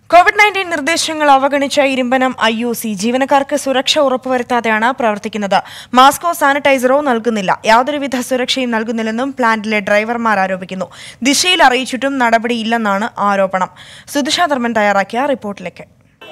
Covid nineteen നിർദ്ദേശങ്ങൾ അവഗണിച്ച Irumpanam I U C ജീവനക്കാർക്ക് സുരക്ഷ ഉറപ്പുവരുത്താതെയാണ് പ്രവർത്തിക്കുന്നത് മാസ്കോ സാനിറ്റൈസറോ നൽകുന്നില്ല യാതൊരുവിധ സുരക്ഷയും നൽകുന്നില്ലെന്നും പ്ലാന്റിലെ ഡ്രൈവർമാർ ആരോപിക്കുന്നു ദിശയിൽ അറിയിച്ചിട്ടും നടപടിയില്ലെന്നാണ് ആരോപണം സുധിഷ ധർമ്മൻ തയ്യാറാക്കിയ റിപ്പോർട്ടിലേക്ക്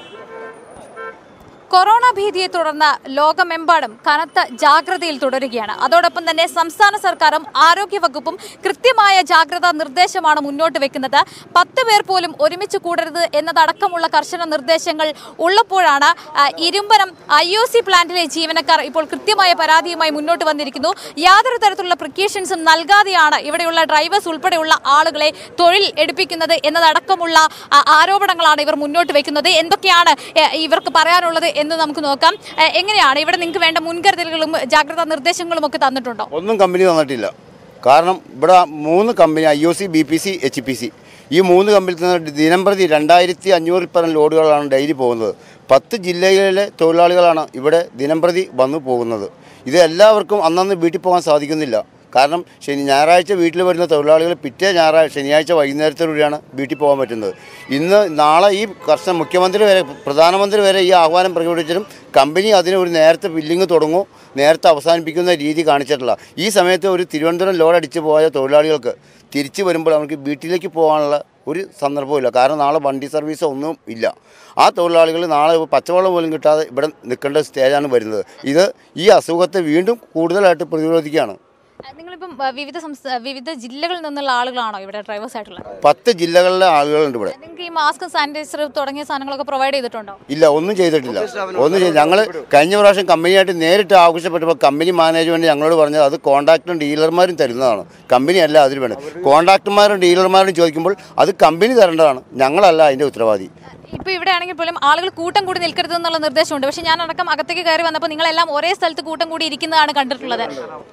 കൊറോണ ഭീതിയെ തുടർന്ന് ലോകമെമ്പാടും കനത്ത ജാഗ്രതയിൽ തുടരുകയാണ് അതോടൊപ്പം തന്നെ സംസ്ഥാന സർക്കാരും ആരോഗ്യവകുപ്പും കൃത്യമായ ജാഗ്രതാ നിർദ്ദേശമാണ് മുന്നോട്ട് വെക്കുന്നത് പത്ത് പേർ പോലും ഒരുമിച്ച് കൂടരുത് എന്നതടക്കമുള്ള കർശന നിർദ്ദേശങ്ങൾ ഉള്ളപ്പോഴാണ് ആ, ഇരുമ്പനം ഐ ഒ സി പ്ലാന്റിലെ ജീവനക്കാർ ഇപ്പോൾ കൃത്യമായ പരാതിയുമായി മുന്നോട്ട് വന്നിരിക്കുന്നു യാതൊരു തരത്തിലുള്ള പ്രിക്കോഷൻസും നൽകാതെയാണ് ഇവിടെയുള്ള ഡ്രൈവേഴ്സ് ഉൾപ്പെടെയുള്ള ആളുകളെ തൊഴിൽ എടുപ്പിക്കുന്നത് എന്നതടക്കമുള്ള ആ, ആരോപണങ്ങളാണ് ഇവർ മുന്നോട്ട് വെക്കുന്നത് എന്തൊക്കെയാണ് എ, ഇവർക്ക് പറയാനുള്ളത് എന്ന് നമുക്ക് നോക്കാം എ, എങ്ങനെയാണ് ഇവിടെ നിങ്ങൾക്ക് വേണ്ട മുൻകരുതലുകളും ജാഗ്രതാ നിർദ്ദേശങ്ങളും ഒക്കെ തന്നിട്ടുണ്ടോ ഒന്നും കമ്പനി തന്നിട്ടില്ല കാരണം ഇവിടെ മൂന്ന് company I O C B P C H P C ഈ മൂന്ന് കമ്പനിയിൽ നിന്ന് ദിനം പ്രതി രണ്ടായിരത്തി അഞ്ഞൂറിൽ പരം ലോഡുകളാണ് ഡെയിലി പോകുന്നത് പത്ത് ജില്ലകളിലെ തൊഴിലാളികളാണ് ഇവിടെ ദിനം പ്രതി വന്നു പോകുന്നത് ഇത് എല്ലാവർക്കും അന്നന്ന് വീട്ടിൽ പോകാൻ സാധിക്കുന്നില്ല കാരണം ശനി ഞായറാഴ്ച വീട്ടിൽ വരുന്ന തൊഴിലാളികൾ പിറ്റേ ഞായറാഴ്ച ശനിയാഴ്ച വൈകുന്നേരത്തോടുകൂടിയാണ് വീട്ടിൽ പോകാൻ പറ്റുന്നത് ഇന്ന് നാളെ ഈ കർഷക മുഖ്യമന്ത്രി വരെ പ്രധാനമന്ത്രി വരെ ഈ ആഹ്വാനം പ്രകടിപ്പിച്ചിട്ടും കമ്പനി അതിന് ഒരു നേരത്തെ ബില്ലിങ് തുടങ്ങും നേരത്തെ അവസാനിപ്പിക്കുന്ന രീതി കാണിച്ചിട്ടില്ല ഈ സമയത്ത് ഒരു തിരുവനന്തപുരം ലോഡ് അടിച്ച് പോയ തൊഴിലാളികൾക്ക് തിരിച്ചു വരുമ്പോൾ അവർക്ക് വീട്ടിലേക്ക് പോകാനുള്ള ഒരു സന്ദർഭമില്ല കാരണം നാളെ വണ്ടി സർവീസോ ഒന്നും ഇല്ല ആ തൊഴിലാളികൾ നാളെ പച്ചവെള്ളം പോലും കിട്ടാതെ ഇവിടെ നിൽക്കേണ്ട സ്റ്റേജാണ് വരുന്നത് ഇത് ഈ അസുഖത്തെ വീണ്ടും കൂടുതലായിട്ട് പ്രതിരോധിക്കുകയാണ് എ, നിങ്ങളിപ്പം എ, വിവിധ സംസ്ഥാന വിവിധ ജില്ലകളിൽ നിന്നുള്ള ആളുകളാണോ ഇവിടെ ഡ്രൈവേഴ്സ് ആയിട്ടുള്ളത് പത്ത് ജില്ലകളിലെ ആളുകളുണ്ട് ഇവിടെ നിങ്ങൾക്ക് ഈ മാസ്ക് സാനിറ്റൈസർ തുടങ്ങിയ സാധനങ്ങളൊക്കെ പ്രൊവൈഡ് ചെയ്തിട്ടുണ്ടോ ഇല്ല ഒന്നും ചെയ്തിട്ടില്ല ഒന്നും ചെയ്ത് ഞങ്ങൾ കഴിഞ്ഞ പ്രാവശ്യം കമ്പനിയായിട്ട് നേരിട്ട് ആവശ്യപ്പെട്ടപ്പോൾ കമ്പനി മാനേജ്മെന്റ് ഞങ്ങളോട് പറഞ്ഞത് അത് കോൺട്രാക്ടറും ഡീലർമാരും തരുന്നതാണ് കമ്പനി അല്ല അതിന് വേണം കോൺട്രാക്ടർമാരും ഡീലർമാരും ചോദിക്കുമ്പോൾ അത് കമ്പനി തരേണ്ടതാണ് ഞങ്ങളല്ല അതിൻ്റെ ഉത്തരവാദി ഇപ്പൊ ഇവിടെ ആണെങ്കിൽ പോലും ആളുകൾ കൂട്ടം കൂടി നിൽക്കരുത് എന്നുള്ള നിർദ്ദേശമുണ്ട് പക്ഷെ ഞാൻ അടക്കം അകത്തേക്ക് കയറി വന്നപ്പോൾ നിങ്ങളെല്ലാം ഒരേ സ്ഥലത്ത് കൂട്ടം കൂടി ഇരിക്കുന്നതാണ് കണ്ടിട്ടുള്ളത്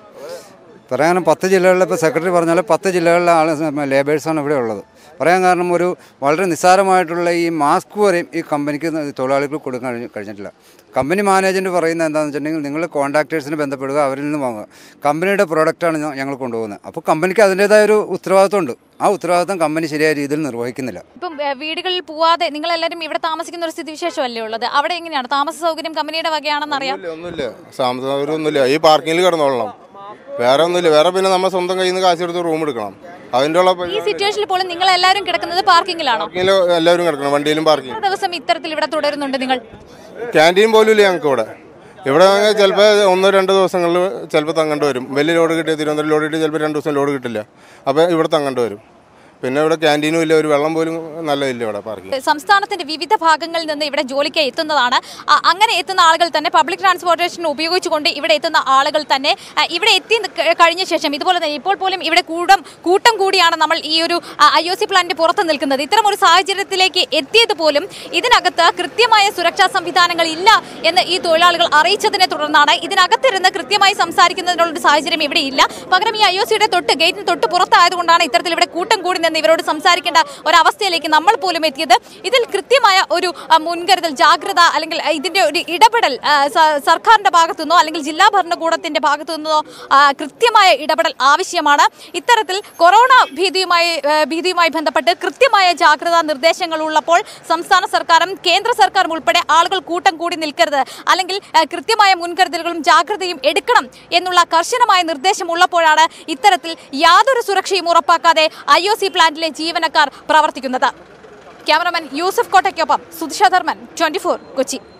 പറയാനും പത്ത് ജില്ലകളിലെ ഇപ്പോൾ സെക്രട്ടറി പറഞ്ഞാൽ പത്ത് ജില്ലകളിലെ ആൾ ലേബേഴ്സാണ് ഇവിടെ ഉള്ളത് പറയാൻ കാരണം ഒരു വളരെ നിസ്സാരമായിട്ടുള്ള ഈ മാസ്ക് വരെയും ഈ കമ്പനിക്ക് തൊഴിലാളികൾക്ക് കൊടുക്കാൻ കഴിഞ്ഞ- കഴിഞ്ഞിട്ടില്ല കമ്പനി മാനേജ്മെൻറ്റ് പറയുന്നത് എന്താണെന്ന് വെച്ചിട്ടുണ്ടെങ്കിൽ നിങ്ങൾ കോൺട്രാക്ടേഴ്സിനെ ബന്ധപ്പെടുക അവരിൽ നിന്ന് വാങ്ങുക കമ്പനിയുടെ പ്രോഡക്റ്റാണ് ഞ- ഞങ്ങൾ കൊണ്ടുപോകുന്നത് അപ്പോൾ കമ്പനിക്ക് അതിൻ്റേതായ ഒരു ഉത്തരവാദിത്വമുണ്ട് ആ ഉത്തരവാദിത്വം കമ്പനി ശരിയായ രീതിയിൽ നിർവഹിക്കുന്നില്ല ഇപ്പം ഏ, വീടുകളിൽ പോവാതെ നിങ്ങളെല്ലാവരും ഇവിടെ താമസിക്കുന്ന ഒരു സ്ഥിതിവിശേഷമല്ലേ ഉള്ളത് അവിടെ എങ്ങനെയാണ് താമസ സൗകര്യം കമ്പനിയുടെ വകയാണെന്ന് അറിയാം ഒന്നുമില്ല സാമ്പത്തിക ഒന്നുമില്ല ഈ പാർക്കിങ്ങിൽ കിടന്നോളണം വേറെ ഒന്നുമില്ല വേറെ പിന്നെ നമ്മൾ സ്വന്തം കയ്യിൽ നിന്ന് കാശ് എടുത്ത് റൂം എടുക്കണം അതിൻ്റെ ഉള്ള ഈ സിറ്റുവേഷനിൽ പോലും നിങ്ങൾ എല്ലാവരും കിടക്കുന്നത് പാർക്കിങ്ങിലാണോ പാർക്കിങ്ങിൽ എല്ലാവരും കിടക്കണം വണ്ടിയിലും പാർക്കിങ് എത്ര ദിവസം ഇത്തരത്തിൽ ഇവിടെ തുടരുന്നുണ്ട് നിങ്ങൾ ക്യാൻറ്റീൻ പോലും ഇല്ല ഞങ്ങൾക്ക് ഇവിടെ ഇവിടെ ചിലപ്പോൾ ഒന്നോ രണ്ടോ ദിവസങ്ങളിൽ ചിലപ്പോൾ തങ്ങേണ്ടി വരും വലിയ ലോഡ് കിട്ടിയ തിരുവനന്തപുരം ലോഡ് കിട്ടിയ ചിലപ്പോൾ രണ്ട് ദിവസം ലോഡ് കിട്ടില്ല അപ്പോൾ ഇവിടെ തങ്ങേണ്ടി വരും പിന്നെ ഇവിടെ ക്യാൻറ്റീനും ഇല്ല ഒരു വെള്ളം പോലും നല്ലതില്ല ഇവിടെ പാർക്കിങ് സംസ്ഥാനത്തിന്റെ വിവിധ ഭാഗങ്ങളിൽ നിന്ന് ഇവിടെ ജോലിക്ക് എത്തുന്നതാണ് അ- അങ്ങനെ എത്തുന്ന ആളുകൾ തന്നെ പബ്ലിക് ട്രാൻസ്പോർട്ടേഷൻ ഉപയോഗിച്ചുകൊണ്ട് ഇവിടെ എത്തുന്ന ആളുകൾ തന്നെ അ, ഇവിടെ എത്തി നി- കഴിഞ്ഞ ശേഷം ഇതുപോലെ തന്നെ ഇപ്പോൾ പോലും ഇവിടെ കൂടം കൂട്ടം കൂടിയാണ് നമ്മൾ ഈ ഒരു ഐ ഒ സി പ്ലാന്റിന്റെ പുറത്ത് നിൽക്കുന്നത് ഇത്തരം ഒരു സാഹചര്യത്തിലേക്ക് എത്തിയത് പോലും ഇതിനകത്ത് കൃത്യമായ സുരക്ഷാ സംവിധാനങ്ങൾ ഇല്ല എന്ന് ഈ തൊഴിലാളികൾ അറിയിച്ചതിനെ തുടർന്നാണ് ഇതിനകത്തിരുന്ന് കൃത്യമായി സംസാരിക്കുന്നതിനുള്ള ഒരു സാഹചര്യം ഇവിടെ ഇല്ല പകരം ഈ ഐ ഒ സിയുടെ തൊട്ട് ഗേറ്റിന് തൊട്ട് പുറത്തായതുകൊണ്ടാണ് ഇത്തരത്തിൽ ഇവിടെ കൂട്ടം കൂടി നിന്ന് ഇവരോട് സംസാരിക്കേണ്ട ഒരവസ്ഥയിലേക്ക് നമ്മൾ പോലും എത്തിയത് ഇതിൽ കൃത്യമായ ഒരു ആ, മുൻകരുതൽ ജാഗ്രത അല്ലെങ്കിൽ ആ, ഇതിന്റെ ഒരു ഇടപെടൽ ആ, സ- സർക്കാരിന്റെ ഭാഗത്തു നിന്നോ അല്ലെങ്കിൽ ജില്ലാ ഭരണകൂടത്തിന്റെ ഭാഗത്തു നിന്നോ ആ, കൃത്യമായ ഇടപെടൽ ആവശ്യമാണ് ഇത്തരത്തിൽ കൊറോണ ഭീതിയുമായി ആ, ഭീതിയുമായി ബന്ധപ്പെട്ട് കൃത്യമായ ജാഗ്രതാ നിർദ്ദേശങ്ങൾ ഉള്ളപ്പോൾ സംസ്ഥാന സർക്കാരും കേന്ദ്ര സർക്കാരും ഉൾപ്പെടെ ആളുകൾ കൂട്ടം കൂടി നിൽക്കരുത് അല്ലെങ്കിൽ ആ, കൃത്യമായ മുൻകരുതലുകളും ജാഗ്രതയും എടുക്കണം എന്നുള്ള കർശനമായ നിർദ്ദേശം ഉള്ളപ്പോഴാണ് ഇത്തരത്തിൽ യാതൊരു സുരക്ഷയും ഉറപ്പാക്കാതെ ഐ ഒ സി പ്ലാന്റിലെ ജീവനക്കാർ പ്രവർത്തിക്കുന്നത് ക്യാമറമാൻ യൂസഫ് കോട്ടയ്ക്കൊപ്പം സുധിഷ ധർമ്മൻ ട്വന്റി കൊച്ചി